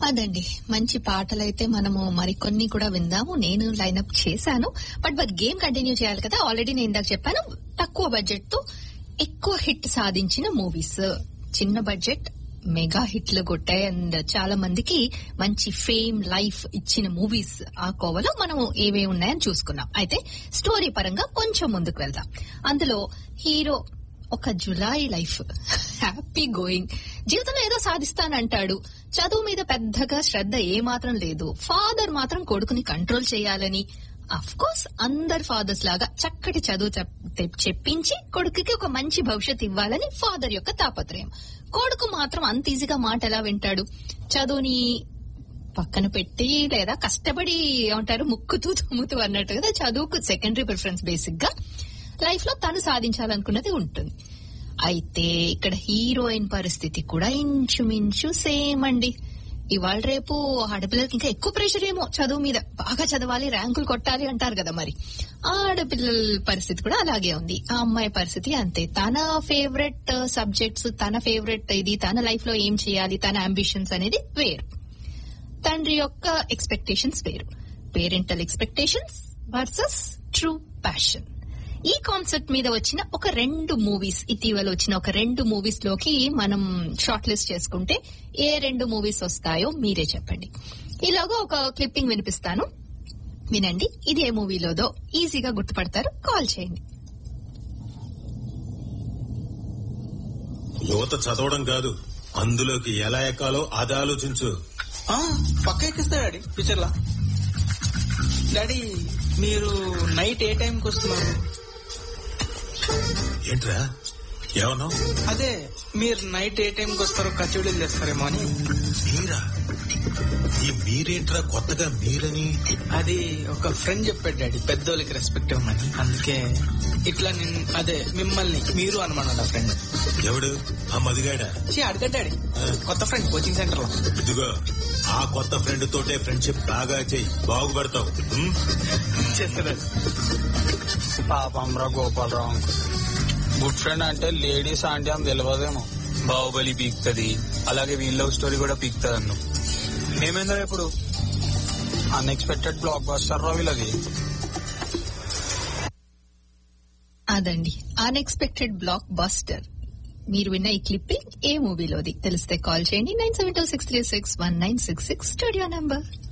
అదండి మంచి పాటలైతే మనము మరికొన్ని కూడా విందాము నేను లైన్అప్ చేశాను బట్ బట్ గేమ్ కంటిన్యూ చేయాలి కదా ఆల్రెడీ నేను ఇందాక చెప్పాను తక్కువ బడ్జెట్ తో ఎక్కువ హిట్ సాధించిన మూవీస్ చిన్న బడ్జెట్ మెగా హిట్లు కొట్టాయి అండ్ చాలా మందికి మంచి ఫేమ్ లైఫ్ ఇచ్చిన మూవీస్ ఆ కోవలో మనం ఏవే ఉన్నాయని చూసుకున్నాం అయితే స్టోరీ పరంగా కొంచెం ముందుకు వెళ్దాం అందులో హీరో ఒక జులై లైఫ్ హ్యాపీ గోయింగ్ జీవితంలో ఏదో సాధిస్తానంటాడు చదువు మీద పెద్దగా శ్రద్ధ ఏమాత్రం లేదు ఫాదర్ మాత్రం కొడుకుని కంట్రోల్ చేయాలని అఫ్ కోర్స్ అందరు ఫాదర్స్ లాగా చక్కటి చదువు చెప్- చెప్పించి కొడుకుకి ఒక మంచి భవిష్యత్ ఇవ్వాలని ఫాదర్ యొక్క తాపత్రయం కొడుకు మాత్రం అంత ఈజీగా మాట ఎలా వింటాడు చదువుని పక్కన పెట్టి లేదా కష్టపడి ఏమంటారు ముక్కుతూ తుమ్ముతూ అన్నట్టు కదా చదువుకు సెకండరీ ప్రిఫరెన్స్ బేసిక్ గా లైఫ్ లో తను సాధించాలనుకున్నది ఉంటుంది అయితే ఇక్కడ హీరోయిన్ పరిస్థితి కూడా ఇంచుమించు సేమ్ అండి ఇవాళ రేపు ఆడపిల్లలకి ఇంకా ఎక్కువ ప్రెషర్ ఏమో చదువు మీద బాగా చదవాలి ర్యాంకులు కొట్టాలి అంటారు కదా మరి ఆడపిల్లల పరిస్థితి కూడా అలాగే ఉంది ఆ అమ్మాయి పరిస్థితి అంతే తన ఫేవరెట్ సబ్జెక్ట్స్ తన ఫేవరెట్ ఇది తన లైఫ్ లో ఏం చేయాలి తన అంబిషన్స్ అనేది వేరు తండ్రి యొక్క ఎక్స్పెక్టేషన్స్ వేరు parental expectations versus true passion ఈ కాన్సెప్ట్ మీద వచ్చిన ఒక రెండు మూవీస్ ఇటీవల వచ్చిన ఒక రెండు మూవీస్ లోకి మనం షార్ట్ లిస్ట్ చేసుకుంటే ఏ రెండు మూవీస్ వస్తాయో మీరే చెప్పండి ఇలాగా ఒక క్లిప్పింగ్ వినిపిస్తాను వినండి ఇది ఏ మూవీలోదో ఈజీగా గుర్తుపడతారు కాల్ చేయండి యువత చదవడం కాదు అందులోకి ఎలా ఎక్కాలో అది ఆలోచించు ఆ, పక్క ఎక్కిస్తా డాడీ ఫ్యూచర్ లా డాడీ మీరు నైట్ ఏ టైంకి వస్తున్నారు ఏంట్రా ఏమన్నావు అదే మీరు నైట్ ఏ టైంకి వస్తారో కచోడీలు తెస్తారేమో అని మీరా ఈ మీరేంట్రా కొత్తగా మీరని అది ఒక ఫ్రెండ్ చెప్పాడు డాడీ పెద్దోళ్ళకి రెస్పెక్ట్ ఇవ్వమని అందుకే ఇట్లా నేను అదే మిమ్మల్ని మీరు అనమన్నాడు ఆ ఫ్రెండ్ ఎవడు ఆ మదిగాడా చీ అడగ డాడీ కొత్త ఫ్రెండ్ కోచింగ్ సెంటర్ లో ఇదిగో ఆ కొత్త ఫ్రెండ్ తోటే ఫ్రెండ్షిప్ బాగా చెయ్యి బాగుపడతావు ఉం? చేస్తాడు పాపం రా గోపాలరావు అంకుల్ గుడ్ ఫ్రెండ్ అంటే లేడీస్ ఆంటీ అని తెలియదేమో బాహుబలి పీక్తది అలాగే వీళ్ళ లవ్ స్టోరీ కూడా పీక్తది అన్ను ఏమైందా ఇప్పుడు అన్ఎక్స్పెక్టెడ్ బ్లాక్ బస్టర్ రా వీళ్ళది అదండి అన్ఎక్స్పెక్టెడ్ బ్లాక్ బస్టర్ మీరు విన్న ఈ క్లిప్పింగ్ ఏ మూవీలోది తెలిస్తే కాల్ చేయండి nine seven two six three six one nine six six studio number